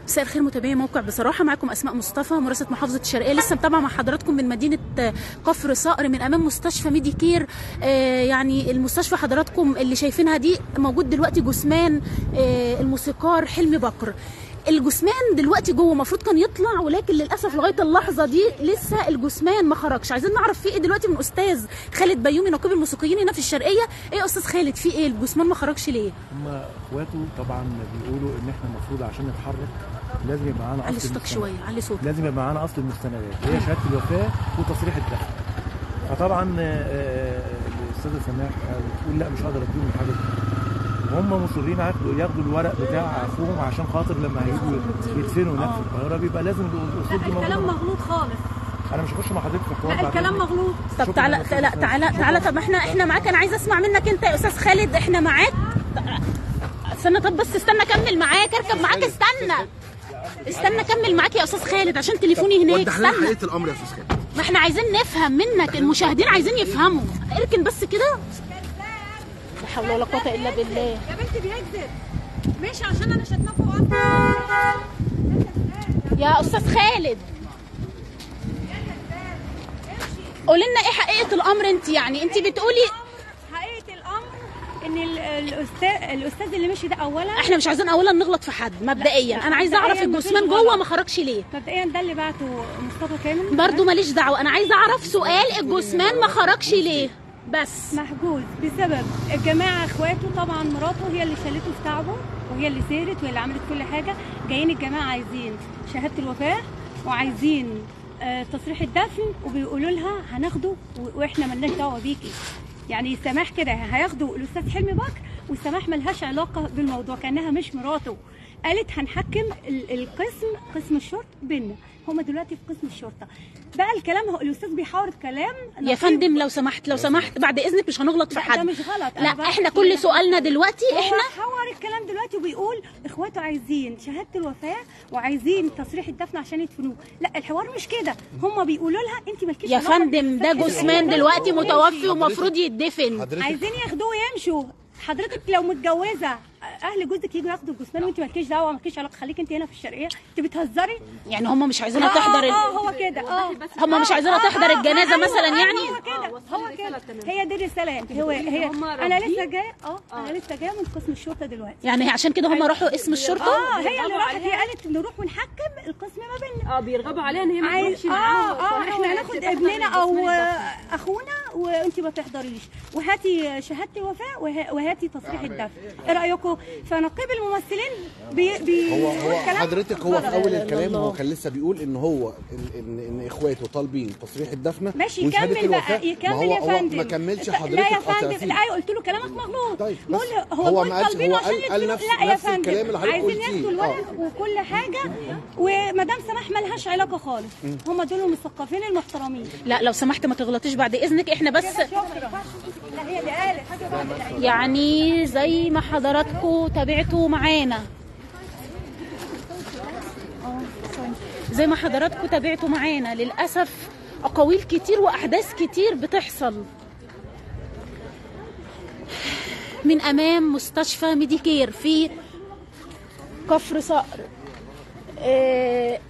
مساء الخير متابعي موقع بصراحه معكم اسماء مصطفى مراسله محافظه الشرقيه لسه متابعه مع حضراتكم من مدينه كفر صقر من امام مستشفى ميدي كير آه يعني المستشفى حضراتكم اللي شايفينها دي موجود دلوقتي جثمان آه الموسيقار حلمي بكر الجثمان دلوقتي جوه المفروض كان يطلع ولكن للاسف لغايه اللحظه دي لسه الجثمان ما خرجش عايزين نعرف في ايه دلوقتي من استاذ خالد بيومي نقيب الموسيقيين هنا في الشرقيه ايه يا استاذ خالد في ايه الجثمان ما خرجش ليه هم اخواته طبعا بيقولوا ان احنا المفروض عشان نتحرك لازم يبقى معانا علي اصل صوتك المستند. شويه علي صوتك لازم يبقى معانا اصل المستندات هي شهاده الوفاه وتصريح الدفن فطبعا آه، آه، الاستاذه سماح آه، بتقول لا مش هقدر اديهم الحاجه دي وهم مصرين ياخدوا ياخدوا الورق بتاع اخوهم عشان خاطر لما هيجوا يدفنوا هناك في القاهره بيبقى لازم الاصول دي الكلام موجوده مغلوط خالص انا مش هخش مع حضرتك في الحوار لا بعد الكلام إذنك. مغلوط طب شكراً تعالى يا أستاذ لا سماح. تعالى تعالى طب احنا احنا معاك انا عايزه اسمع منك انت يا استاذ خالد احنا معاك استنى طب بس استنى اكمل معاك اركب معاك استنى استنى اكمل معاك يا استاذ خالد عشان تليفوني هناك وضح لنا استنى حقيقه الامر يا استاذ خالد ما احنا عايزين نفهم منك المشاهدين عايزين يفهموا اركن بس كده لا حول ولا قوه الا بالله يا بنتي بيكذب ماشي عشان انا شتمه فوق اصلا يا استاذ خالد قولي لنا ايه حقيقه الامر انت يعني انت بتقولي حقيقه الامر ان ال- الاستاذ الاستاذ اللي مشي ده اولا احنا مش عايزين اولا نغلط في حد مبدئيا لا، انا عايزه اعرف مبدئياً مفيش الجثمان غلط. جوه ما خرجش ليه مبدئيا ده اللي بعته مصطفى كامل برضو ماليش دعوه انا عايزه اعرف سؤال الجثمان ما خرجش ليه بس محجوز بسبب الجماعه اخواته طبعا مراته هي اللي شالته في تعبه وهي اللي سهرت وهي اللي عملت كل حاجه جايين الجماعه عايزين شهاده الوفاه وعايزين آه، تصريح الدفن وبيقولوا لها هناخده و- واحنا ملناش دعوه بيكي يعني سماح كده هياخدوا الاستاذ حلمي بكر وسماح ملهاش علاقه بالموضوع كانها مش مراته قالت هنحكم ال- القسم قسم الشرطه بينا هما دلوقتي في قسم الشرطه بقى الكلام هو الاستاذ بيحاور كلام يا نقيب فندم لو سمحت لو سمحت بعد اذنك مش هنغلط في لا، ده حد مش غلط. أنا لا بعرف احنا كل كل سؤالنا دلوقتي هو احنا حور الكلام دلوقتي وبيقول اخواته عايزين شهاده الوفاه وعايزين تصريح الدفن عشان يدفنوه لا الحوار مش كده هم بيقولوا لها انت مالكيش يا علاقة فندم ده بالتصريح جثمان الدفن. دلوقتي ماشي. متوفي ومفروض يدفن حضرتك عايزين ياخدوه ويمشوا حضرتك لو متجوزه اهل جوزك يجوا ياخدوا الجثمان وانت مالكيش دعوه مالكيش علاقه خليك انت هنا في الشرقيه انت بتهزري يعني هم مش عايزينها اه تحضر ال... اه هو كده اه هم مش عايزينها آه، تحضر آه، الجنازه أيوة، مثلا أيوة، يعني هو كده هو كده هي دي الرساله هو هي انا لسه جايه اه انا لسه جايه من قسم الشرطه دلوقتي يعني عشان كده هم راحوا اسم الشرطه اه هي اللي راحت هي قالت نروح ونحكم القسم ما بيننا اه بيرغبوا عليها ان هي ما عايز تروحش اه معاهم اه ولا احنا هناخد تحضر ابننا او الجثمان الدفن. اخونا وانت ما تحضريش وهاتي شهاده الوفاه وه- وهاتي تصريح الدفن ايه رايكم فنقيب الممثلين بي بي هو هو كلام حضرتك هو في غلط. اول الكلام هو كان لسه بيقول ان هو ان ان, إن اخواته طالبين تصريح الدفنه ماشي وشهادة يكمل الوفاة. بقى يكمل ما هو يا هو فندم ما كملش لا حضرتك يا فندم قطعتيه. لا قلت له كلامك مغلوط طيب، بقول بس له هو, هو دول ما قالش- طالبين هو عشان قال- قال يدفنوا- نفس- لا يا نفس الكلام فندم اللي حضرتك عايزين قلتيه. ياخدوا الورق وكل حاجه ومدام سماح مالهاش علاقه خالص هم دول المثقفين المحترمين لا لو سمحت ما تغلطيش بعد اذنك احنا بس شكرا لا هي دي قالت يعني زي ما حضراتكم تابعتوا معانا زي ما حضراتكم تابعتوا معانا للاسف اقاويل كتير واحداث كتير بتحصل من امام مستشفى ميديكير في كفر صقر آه،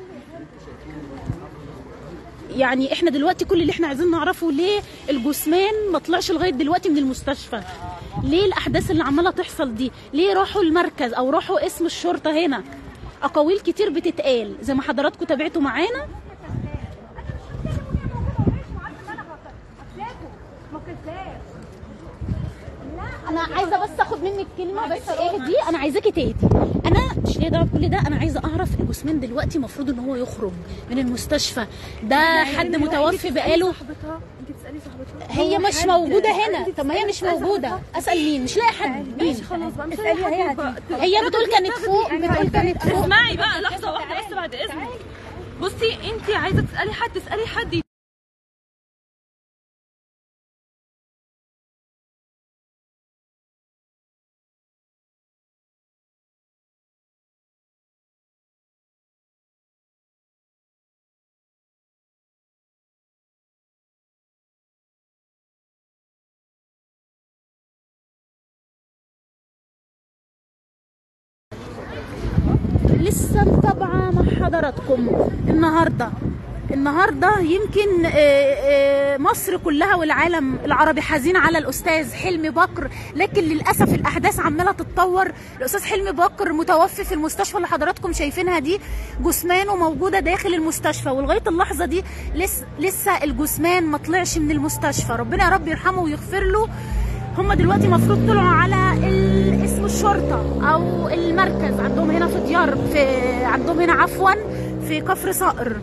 يعني احنا دلوقتي كل اللي احنا عايزين نعرفه ليه الجثمان ما طلعش لغايه دلوقتي من المستشفى ليه الاحداث اللي عماله تحصل دي ليه راحوا المركز او راحوا اسم الشرطه هنا اقاويل كتير بتتقال زي ما حضراتكم تابعتوا معانا انا عايزه بس اخد منك كلمه بس اهدي انا عايزاكي تهدي انا مش ليا دعوه بكل ده انا عايزه اعرف الجثمان دلوقتي المفروض ان هو يخرج من المستشفى ده حد متوفي بقاله انت بتسالي صاحبتها هي مش موجوده هنا طب ما هي مش موجوده اسال مين مش لاقي حد مين خلاص بقى مش اسألي لاقي هي حد بقى. هي بتقول كانت فوق بتقول كانت فوق اسمعي بقى لحظه واحده بس بعد اذنك بصي انت عايزه تسالي حد تسالي حد لسه متابعه مع حضراتكم النهارده النهارده يمكن آه، آه، مصر كلها والعالم العربي حزين على الاستاذ حلمي بكر لكن للاسف الاحداث عماله تتطور الاستاذ حلمي بكر متوفي في المستشفى اللي حضراتكم شايفينها دي جثمانه موجوده داخل المستشفى ولغايه اللحظه دي لسه لسه الجثمان ما طلعش من المستشفى ربنا يا رب يرحمه ويغفر له هم دلوقتي المفروض طلعوا على ال- اسم الشرطه او المركز عندهم هنا في ديار في عندهم هنا عفوا في كفر صقر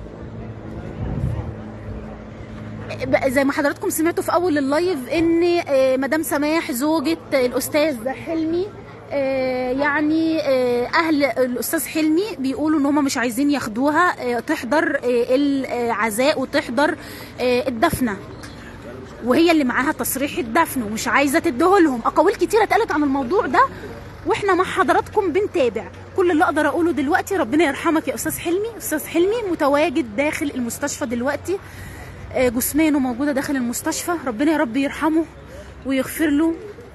بقى زي ما حضراتكم سمعتوا في اول اللايف ان آه، مدام سماح زوجة الاستاذ حلمي آه، يعني آه، اهل الاستاذ حلمي بيقولوا ان هم مش عايزين ياخدوها آه، تحضر آه، العزاء وتحضر آه، الدفنه وهي اللي معاها تصريح الدفن ومش عايزه تديهولهم اقاويل كتيره اتقالت عن الموضوع ده واحنا مع حضراتكم بنتابع كل اللي اقدر اقوله دلوقتي ربنا يرحمك يا استاذ حلمي استاذ حلمي متواجد داخل المستشفى دلوقتي آه، جثمانه موجوده داخل المستشفى ربنا يا رب يرحمه ويغفر له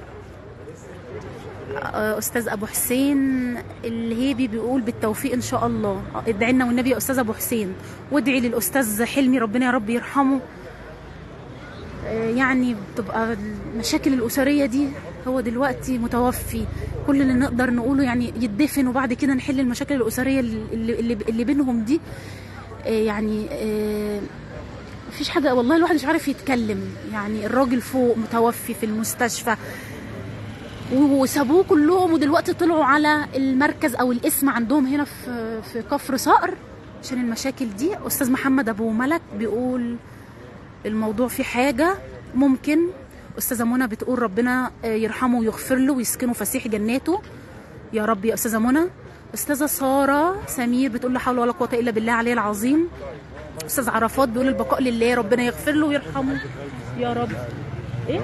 آه، استاذ ابو حسين الهيبي بيقول بالتوفيق ان شاء الله آه، ادعي لنا والنبي يا استاذ ابو حسين وادعي للاستاذ حلمي ربنا يا رب يرحمه آه، يعني بتبقى المشاكل الأسرية دي هو دلوقتي متوفي كل اللي نقدر نقوله يعني يدفن وبعد كده نحل المشاكل الأسرية اللي, اللي, اللي بينهم دي آه، يعني آه، مفيش حاجة والله الواحد مش عارف يتكلم يعني الراجل فوق متوفي في المستشفى وسابوه كلهم ودلوقتي طلعوا على المركز او الاسم عندهم هنا في في كفر صقر عشان المشاكل دي استاذ محمد ابو ملك بيقول الموضوع فيه حاجة ممكن أستاذة منى بتقول ربنا يرحمه ويغفر له ويسكنه فسيح جناته يا رب يا أستاذة منى أستاذة سارة سمير بتقول لا حول ولا قوة إلا بالله عليه العظيم أستاذ عرفات بيقول البقاء لله ربنا يغفر له ويرحمه يا رب إيه؟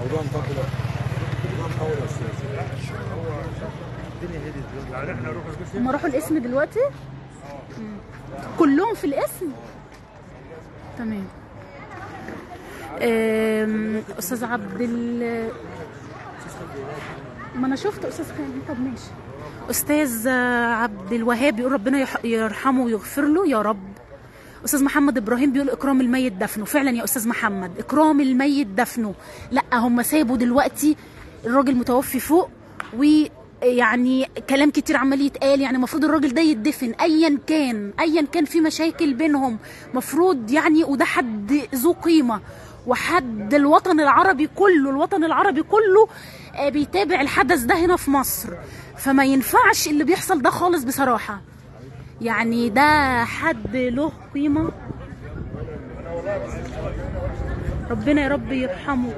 هم راحوا الاسم دلوقتي؟ مم. كلهم في الاسم؟ تمام أم، استاذ عبد ال ما انا شفت استاذ خالد طب ماشي استاذ عبد الوهاب بيقول ربنا يح- يرحمه ويغفر له يا رب استاذ محمد ابراهيم بيقول اكرام الميت دفنه فعلا يا استاذ محمد اكرام الميت دفنه لا هم سابوا دلوقتي الراجل متوفي فوق ويعني كلام كتير عمال يتقال يعني المفروض الراجل ده يدفن ايا كان ايا كان في مشاكل بينهم مفروض يعني وده حد ذو قيمه وحد الوطن العربي كله الوطن العربي كله آه، بيتابع الحدث ده هنا في مصر فما ينفعش اللي بيحصل ده خالص بصراحه يعني ده حد له قيمة ربنا يا رب يرحمه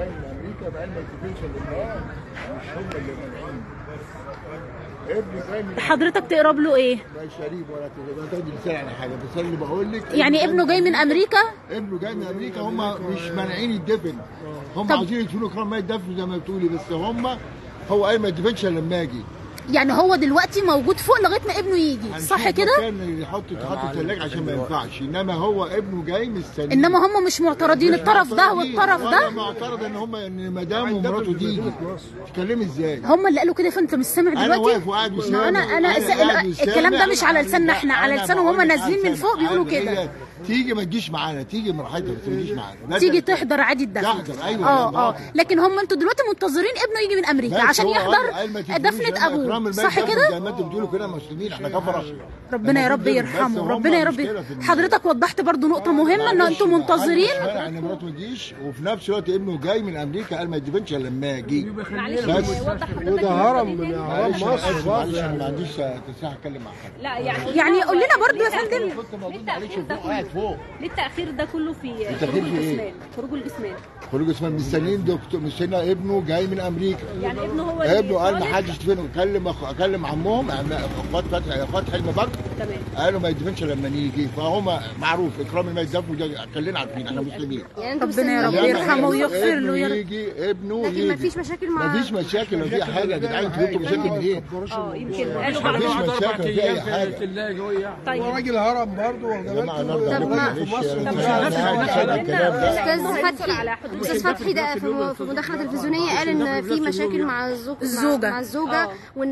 حضرتك تقرب له ايه لا شريف ولا تقدر تاخدي رساله عن حاجه بس أنا اللي بقول لك يعني ابنه جاي من امريكا ابنه جاي من امريكا هم مش مانعين يدفن هم طب- عاوزين يدفنوا كرام ما يدفنوا زي ما بتقولي بس هم هو قال ما يدفنش إلا لما اجي يعني هو دلوقتي موجود فوق لغايه ما ابنه يجي صح هنشوف كده مكان يحط يتحط في الثلاجه عشان ما ينفعش انما هو ابنه جاي مستني انما هم مش معترضين الطرف ده والطرف ولا ده معترض ان هم ان مدام ومراته تيجي تتكلمي ازاي هم اللي قالوا كده فانت مش سامع انا دلوقتي واقف وقاعد ما وسامع انا انا قاعد وسامع. الكلام ده مش على أنا- لساننا احنا على أنا لسانهم هم بقول لك نازلين من على فوق بيقولوا لسان- كده هي تيجي ما تجيش معانا تيجي براحتها بس ما تجيش معانا لا تيجي ده- تحضر عادي الدفن تحضر، أيوة، اه ده اه واضح. لكن هم انتوا دلوقتي منتظرين ابنه يجي من امريكا بس عشان هو قال- يحضر قال ما تدفنوش دفنه لنا إكرام ابوه الميت صح دفن كده زي ما انتوا بتقولوا كده مسلمين احنا كفره ربنا يا رب المفروض بس يرحمه هم ربنا يا رب مشكلة في ال- حضرتك وضحت برضو نقطة مهمة ان انتوا منتظرين ان مراته ما تجيش وفي نفس الوقت ابنه جاي من امريكا قال ما يدفنش الا لما اجي معلش بس وضح حضرتك وده هرم من معلش اهرام أنا آسف، مصر معلش انا ما عنديش تساح اتكلم مع حد لا يعني يعني قول لنا برضو يا فندم كنت موجود ليه معلش التأخير ده فوق قاعد فوق ليه التأخير ده كله في التأخير خروج في إيه؟ الجسمان خروج الجسمان خروج اسمه مستنيين دكتور مستني ابنه جاي من امريكا يعني ابنه هو اللي ابنه قال ما طالب؟ حدش يدفنه كلم أخ- كلم عمهم عم- اخوات فتحي اخوات حلمي بكر تمام قالوا ما يدفنش لما نيجي فهم معروف اكرام الميت دفن وده كلنا عارفين احنا مسلمين يعني انتوا ربنا يا رب مستنيين يرحمه ابنه ويغفر له يا رب يجي ابنه لكن يجي مفيش مشاكل مع مفيش مشاكل لو في حاجه يا جدعان انتوا جبتوا مشاكل منين؟ اه يمكن قالوا مفيش بعض مشاكل في اي حاجه طيب راجل هرم برضه يا جماعه نرضى طب عليكم ما- معلش طب أنا مش مش عارف عارف حاجة الكلام ده استاذ هندخل على فتحي حدود استاذ فتحي ده في م- في مداخله تلفزيونيه قال ان في مشاكل مع الزوج الزوجة. مع, مع الزوجه آه. وان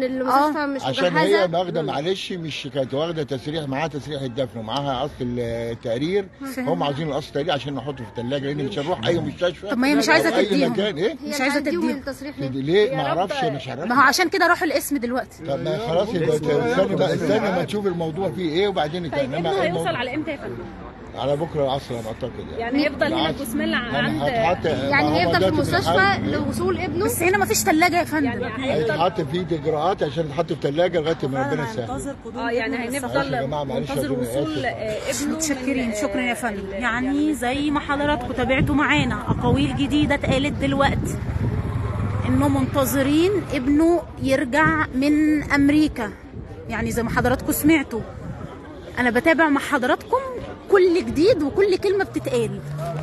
المستشفى مش عشان هي مجهزه واخده معلش مش كانت واخده تسريح معاها تسريح الدفن ومعاها قص التقرير هم عاوزين القص التقرير عشان نحطه في الثلاجه لان مش هنروح اي مستشفى طب ما هي مش عايزة أو اي تديهم. مكان ايه هي مش عايزة اللي هتديهم تديهم. التصريح ليه ليه ما اعرفش مش عارف ما هو عشان كده راحوا الاسم دلوقتي طب ما خلاص يبقى استنى بقى استنى ما تشوف الموضوع فيه ايه وبعدين طيب نتكلم ابنه إنما هيوصل الموضوع- على امتى يا فندم؟ على بكره العصر انا اعتقد يعني يعني هيفضل هنا العصر. جثمان يعني عند هتحط يعني ما هو هيفضل في دلوقتي المستشفى بنحاول- لوصول ابنه بس هنا مفيش ثلاجه يا فندم يعني هيفضل هيتحط فيه اجراءات عشان تحط في ثلاجه لغايه ما ربنا يسهل اه يعني معلش يا هنفضل جماعة، معلش منتظر ربنا وصول يسر. آه، ابنه متشكرين من، آه، شكرا يا فندم ال- يعني زي ما حضراتكم تابعتوا معانا اقاويل جديده اتقالت دلوقتي انه منتظرين ابنه يرجع من امريكا يعني زي ما حضراتكم سمعتوا انا بتابع مع حضراتكم كل جديد وكل كلمه بتتقال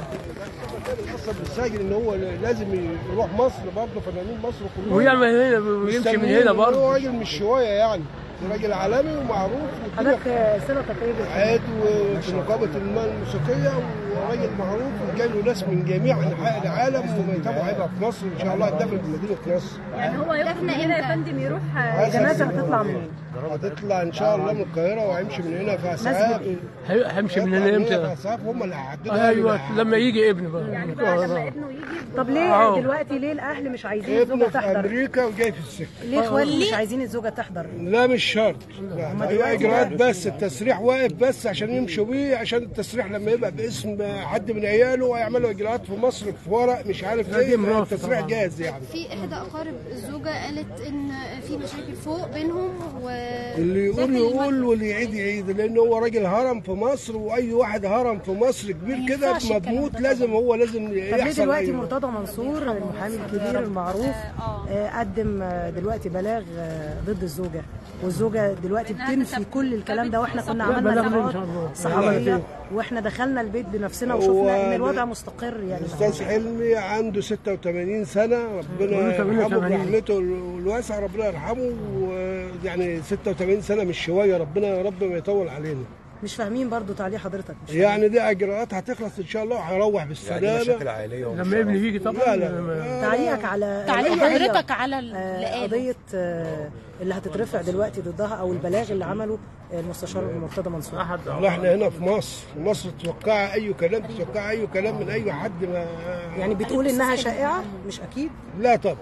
اصلا بالساجل ان هو لازم يروح مصر برضه فنانين مصر كلهم ويعمل هنا ويمشي من هنا هو برضه راجل مش شويه يعني راجل عالمي ومعروف حضرتك صلتك ايه عاد وفي نقابه المال الموسيقيه وراجل معروف وجاي له ناس من جميع انحاء العالم وميتابعه هيبقى في مصر ان شاء الله هتدفن في مدينه مصر يعني هو يخرج من هنا يا فندم يروح آه، الجنازه هتطلع منين؟ هتطلع ان شاء الله من القاهره وهيمشي من هنا في اسعاف هيمشي من هنا في امتى؟ اسعاف هم اللي هيحددوا ايوه لما يجي ابني بقى يعني بقى لما ابنه يجي طب ليه آه. دلوقتي ليه الاهل مش عايزين ابنه الزوجه في تحضر؟ امريكا وجاي في السكه ليه اخواته مش عايزين الزوجه تحضر؟ لا مش شرط لا هي اجراءات بس التسريح واقف بس عشان يمشوا بيه عشان التسريح لما يبقى باسم حد من عياله هيعملوا اجراءات في مصر في ورق مش عارف ايه التسريح جاهز يعني في احدى اقارب الزوجه قالت ان في مشاكل فوق بينهم و اللي يقول داخل يقول واللي يعيد يعيد لان هو راجل هرم في مصر واي واحد هرم في مصر كبير كده ينفعش الكلام مضبوط ده لازم هو لازم طب ليه يحصل دلوقتي أيوة. مرتضى منصور المحامي الكبير المعروف آه، قدم آه، دلوقتي بلاغ آه، ضد الزوجه والزوجه دلوقتي بتنفي كل الكلام ده واحنا كنا عملنا بلغني إن لقاءات شاء الله. صحفيه واحنا دخلنا البيت بنفسنا هو وشفنا ان ده- الوضع مستقر يعني استاذ حلمي عنده 86 سنه ربنا عنده يرحمه 88. برحمته الواسعه ربنا يرحمه ويعني 86 سنه مش شويه ربنا يا رب ما يطول علينا مش فاهمين برضو تعليق حضرتك مش يعني دي اجراءات هتخلص ان شاء الله وهيروح بالسلامه عائليه لما ابني يجي طبعا لا لا لما- تعليقك على تعليق القضية، حضرتك على آه، اللي قاله قضيه آه، اللي هتترفع دلوقتي ضدها او البلاغ اللي عمله المستشار مرتضى منصور احد والله احنا هنا في مصر مصر تتوقع اي كلام تتوقع اي كلام من اي حد ما يعني بتقول انها شائعه مش اكيد لا طبعا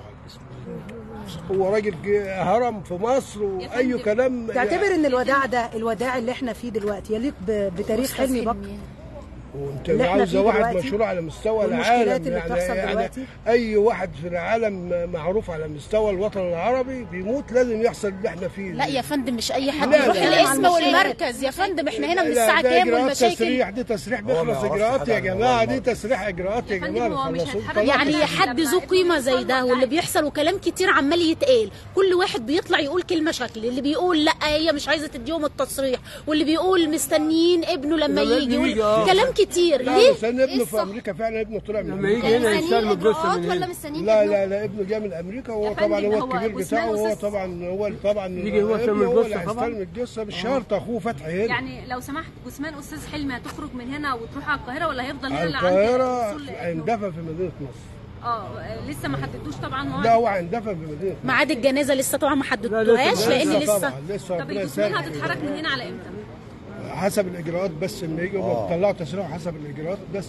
هو راجل جه- هرم في مصر واي كلام تعتبر ان الوداع ده الوداع اللي احنا فيه دلوقتي يليق ب- بتاريخ حلمي بكر وانت اللي احنا عاوزه فيه واحد دلوقتي مشهور على مستوى والمشكلات العالم اللي بتحصل يعني دلوقتي. اي واحد في العالم معروف على مستوى الوطن العربي بيموت لازم يحصل اللي احنا فيه لا يا فندم مش اي حد لا، يروح لا، الاسم لا. والمركز يا فندم احنا هنا من لا، الساعه ده كام إجراءات والمشاكل تسريح دي تسريح ما بيخلص يعرفش اجراءات حد يا عن جماعه الموضوع. دي تسريح اجراءات يا فندم جماعه هو مش خلصوا. هيتحرك يعني لما حد ذو قيمه زي ده واللي بيحصل وكلام كتير عمال يتقال كل واحد بيطلع يقول كلمه شكل اللي بيقول لا هي مش عايزه تديهم التصريح واللي بيقول مستنيين ابنه لما لما يجي ابنه يجي، يقول آه. كلام كتير لا ليه بس انا ابنه في الصح؟ امريكا فعلا ابنه طلع من لما أمريكا. يجي هنا مستنيين يستلم الجثه اجراءات من ولا هنا مستنيين لا ابنه؟ لا لا ابنه جاي من امريكا وهو يا طبعا فندم، هو هو الكبير جثمان بتاعه هو أستاذ. طبعا هو طبعا يجي هو ابنه يستلم هو الجثة اللي طبعا. هيستلم الجثه مش شرط اخوه فتحي هنا يعني لو سمحت جثمان استاذ حلمي هتخرج من هنا وتروح على القاهره ولا هيفضل هنا على لعند القاهره وصول ابنه؟ هيندفن في مدينه مصر اه لسه ما حددوش طبعا موعد لا هو هيندفن في مدينه مصر ميعاد الجنازه لسه طبعا ما حددتوهاش لان لسه طبعا لسه طب ربنا الجثمان يسهل هتتحرك من هنا على امتى؟ حسب الاجراءات بس لما يجوا آه. هم بيطلعوا تسريح حسب الاجراءات بس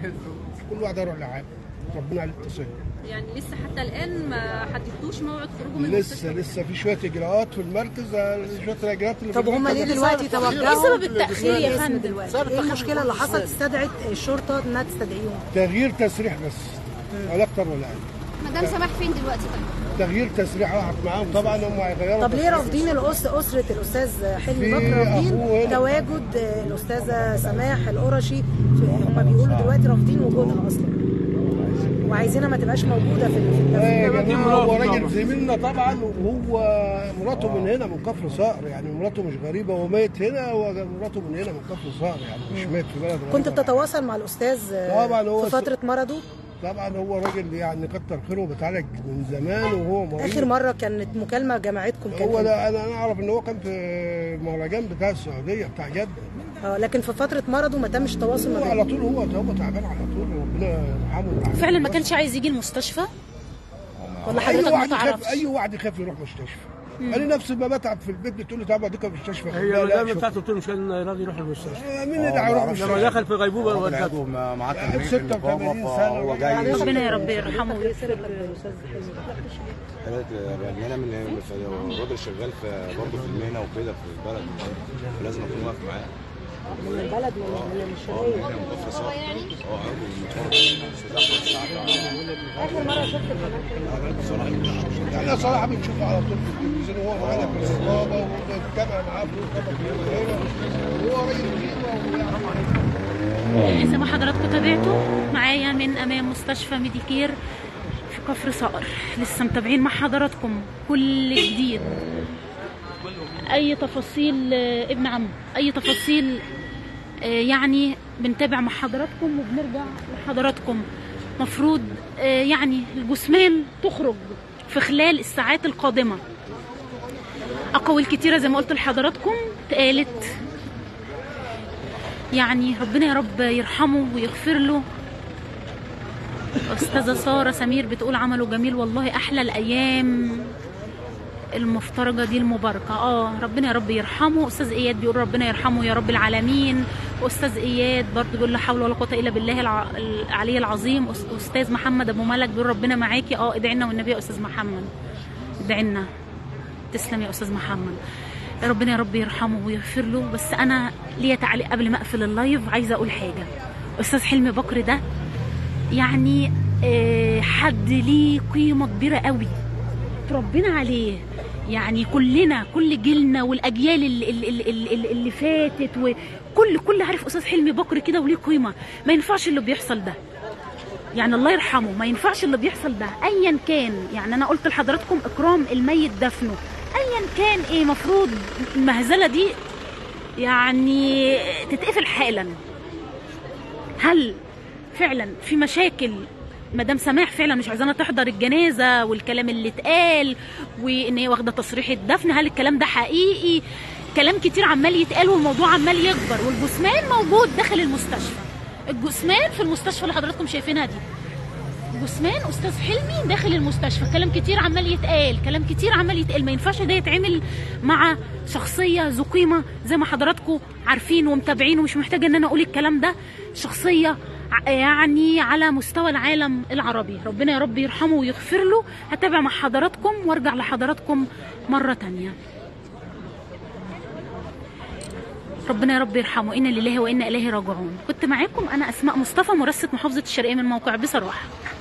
كل واحد يروح لحاله ربنا عليه التسهيل يعني لسه حتى الان ما حددتوش موعد خروجه من لسه المستشفى لسه في شويه اجراءات في المركز آه، شويه الاجراءات اللي طب في هم ليه المركز. دلوقتي توجهوا ايه سبب التاخير يا للاسم فندم دلوقتي ايه المشكله اللي حصلت استدعت الشرطه انها تستدعيهم تغيير تسريح بس ولا اكتر ولا اقل مدام سماح فين دلوقتي طيب؟ تغيير تسريح واحد معاهم طبعا هم هيغيروا طب ليه تسريح. رافضين الأس أسرة الأستاذ حلمي في بكر رافضين أخوه هنا. تواجد الأستاذة سماح القرشي في- هم بيقولوا دلوقتي رافضين وجودها أصلا وعايزينها ما تبقاش موجودة في في آه يا التفكير جماعه هو راجل زميلنا طبعا وهو مراته من هنا من كفر صقر يعني مراته مش غريبه هو ميت هنا ومراته من هنا من كفر صقر يعني مش ميت في بلد كنت غريبة. بتتواصل مع الأستاذ طبعا هو في فترة مرضه طبعا هو راجل يعني كتر خيره بيتعالج من زمان وهو مريض آخر مرة كانت مكالمة جماعتكم كان هو إمتى؟ ده انا انا اعرف ان هو كان في المهرجان بتاع السعوديه بتاع جده اه لكن في فترة مرضه ما تمش تواصل ما هو بينكم على طول هو هو تعبان على طول ربنا يرحمه ويرحمه. فعلا ما كانش عايز يجي المستشفى ولا اي حضرتك ما واحد يخاف تعرفش اي واحد يخاف يروح مستشفى انا نفسي ما بتعب في البيت بتقول لي تعب اديك في المستشفى هي لا، المدام شوف. بتاعته قلت له مش كان راضي يروح المستشفى آه، مين اللي هيروح لما المستشفى دخل في غيبوبه ودته معاه يعني تمرين في 86 النقابة، سنة فهو جاي ربنا يا رب يرحمه ويغفر له قالت لي انا من الراجل شغال في برضه في المهنه وكده في البلد فلازم اكون واقف معاه من البلد من من الشرقيه اه من كفر صقر اه عارف المتفرج اخر مره شفت الحمام بصراحه مش احنا صراحه بنشوفه على طول في التلفزيون وهو معانا في النقابه وبنتابع معاه في النقابه في وهو راجل قيمه زي ما حضراتكم تابعتوا معايا من امام مستشفى ميديكير في كفر صقر لسه متابعين مع حضراتكم كل جديد اي تفاصيل آه، ابن عم اي تفاصيل آه، يعني بنتابع مع حضراتكم وبنرجع لحضراتكم مفروض آه، يعني الجثمان تخرج في خلال الساعات القادمه اقاويل كتيره زي ما قلت لحضراتكم اتقالت يعني ربنا يا رب يرحمه ويغفر له استاذه ساره سمير بتقول عمله جميل والله احلى الايام المفترجه دي المباركه اه ربنا يا رب يرحمه استاذ اياد بيقول ربنا يرحمه يا رب العالمين واستاذ اياد برضه بيقول لا حول ولا قوه الا بالله الع... العلي العظيم أس- استاذ محمد ابو ملك بيقول ربنا معاكي اه ادعي لنا والنبي يا استاذ محمد ادعي لنا تسلم يا استاذ محمد ربنا يا رب يرحمه ويغفر له بس انا ليا تعليق قبل ما اقفل اللايف عايزه اقول حاجه استاذ حلمي بكر ده يعني آه، حد ليه قيمه كبيره قوي تربينا عليه يعني كلنا كل جيلنا والاجيال اللي, اللي, اللي, اللي فاتت وكل كل عارف استاذ حلمي بكر كده وليه قيمه ما ينفعش اللي بيحصل ده يعني الله يرحمه ما ينفعش اللي بيحصل ده ايا كان يعني انا قلت لحضراتكم اكرام الميت دفنه ايا كان ايه مفروض المهزله دي يعني تتقفل حالا هل فعلا في مشاكل مدام سماح فعلا مش عايزانا تحضر الجنازه والكلام اللي اتقال وان هي واخده تصريح الدفن هل الكلام ده حقيقي كلام كتير عمال يتقال والموضوع عمال يكبر والجثمان موجود داخل المستشفى الجثمان في المستشفى اللي حضراتكم شايفينها دي جثمان استاذ حلمي داخل المستشفى كلام كتير عمال يتقال كلام كتير عمال يتقال ما ينفعش ده يتعمل مع شخصيه ذو قيمه زي ما حضراتكم عارفين ومتابعين ومش محتاجه ان انا اقول الكلام ده شخصيه ع- يعني على مستوى العالم العربي ربنا يا رب يرحمه ويغفر له هتابع مع حضراتكم وارجع لحضراتكم مره تانية ربنا يا رب يرحمه إنا لله وإنا إليه راجعون كنت معاكم أنا أسماء مصطفى مرسة محافظة الشرقية من موقع بصراحة